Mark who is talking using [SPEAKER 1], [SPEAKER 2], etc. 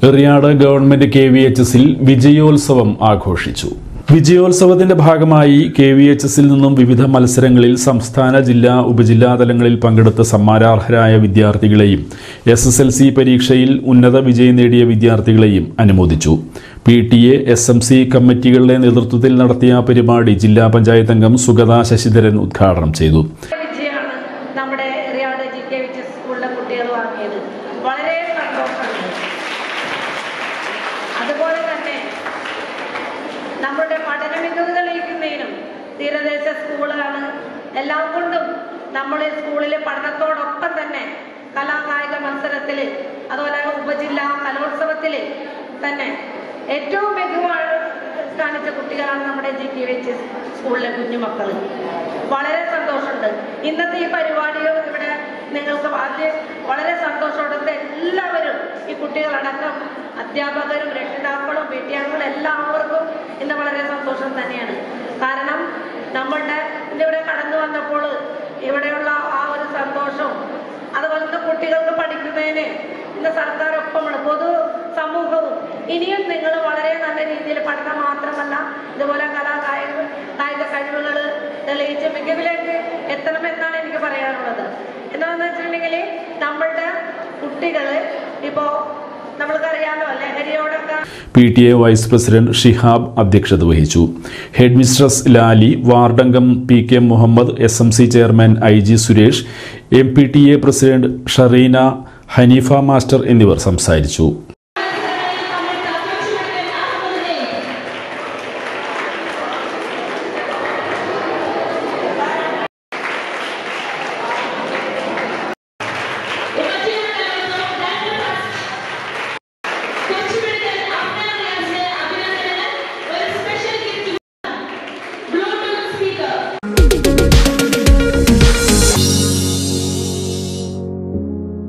[SPEAKER 1] Eriyad government K V H എസിൽ വിജയോത്സവം ആഘോഷിച്ചു വിജയോത്സവത്തിന്റെ ഭാഗമായി കെ വി എച്ച് എസിൽ നിന്നും വിവിധ മത്സരങ്ങളിൽ സംസ്ഥാന ജില്ലാ ഉപജില്ലാ തലങ്ങളിൽ പങ്കെടുത്ത സമ്മാനാർഹരായ വിദ്യാർത്ഥികളെയും എസ് എസ് എൽ സി പരീക്ഷയിൽ ഉന്നത വിജയം നേടിയ വിദ്യാർത്ഥികളെയും അനുമോദിച്ചു P T A S M C കമ്മിറ്റികളുടെ നേതൃത്വത്തിൽ നടത്തിയ പരിപാടി ജില്ലാ പഞ്ചായത്ത് അംഗം സുഗത ശശിധരൻ ഉദ്ഘാടനം ചെയ്തു
[SPEAKER 2] വിജയമാണ് നമ്മുടെ എറിയാട് ജി കെ വിച്ച് സ്കൂളിലെ കുട്ടികൾ വാങ്ങിയത് വളരെ സന്തോഷമുണ്ട് അതുപോലെ തന്നെ നമ്മുടെ പഠന മികവ് തെളിയിക്കുന്നതിനും തീരദേശ സ്കൂളാണ് എല്ലാം കൊണ്ടും നമ്മുടെ സ്കൂളിലെ പഠനത്തോടൊപ്പം തന്നെ കലാകായിക മത്സരത്തിൽ അതുപോലെ ഉപജില്ലാ കലോത്സവത്തിൽ തന്നെ ഏറ്റവും മികവ് കാണിച്ച കുട്ടികളാണ് നമ്മുടെ ജി കെ വെച്ച് സ്കൂളിലെ കുഞ്ഞുമക്കൾ വളരെ സന്തോഷമുണ്ട് ഇന്നത്തെ ഈ പരിപാടിയോ ഇവിടെ നിങ്ങൾക്ക് ആദ്യം വളരെ സന്തോഷത്തോടെ എല്ലാവരും ഈ കുട്ടികളടക്കം അധ്യാപകരും രക്ഷിതാക്കളും വീട്ടുകാരും എല്ലാവർക്കും ഇന്ന് വളരെ സന്തോഷം തന്നെയാണ് കാരണം നമ്മളുടെ ഇന്നിവിടെ കടന്നു വന്നപ്പോൾ ഇവിടെയുള്ള ആ ഒരു സന്തോഷവും അതുപോലെ തന്നെ കുട്ടികൾക്ക് പഠിക്കുന്നതിന് ഇന്ന് സർക്കാർ ഒപ്പമാണ് പൊതു സമൂഹവും ഇനിയും നിങ്ങൾ വളരെ നല്ല രീതിയിൽ പഠനം മാത്രമല്ല ഇതുപോലെ കലാ കായിക കായിക കഴിവുകൾ തെളിയിച്ച് മികവിലേക്ക് എത്തണമെന്നാണ് എനിക്ക് പറയാനുള്ളത് എന്താണെന്ന് വെച്ചിട്ടുണ്ടെങ്കിൽ നമ്മളുടെ കുട്ടികൾ ഇപ്പോൾ നമ്മൾക്കറിയാമല്ലോ ലഹരിയോടൊക്കെ
[SPEAKER 1] P T A vice president Shihab അധ്യക്ഷത വഹിച്ചു ഹെഡ് മിസ്ട്രസ് ലാലി വാർഡംഗം P K Muhammad S M C chairman I G Suresh M P T A president Sharina Hanifa master എന്നിവർ സംസാരിച്ചു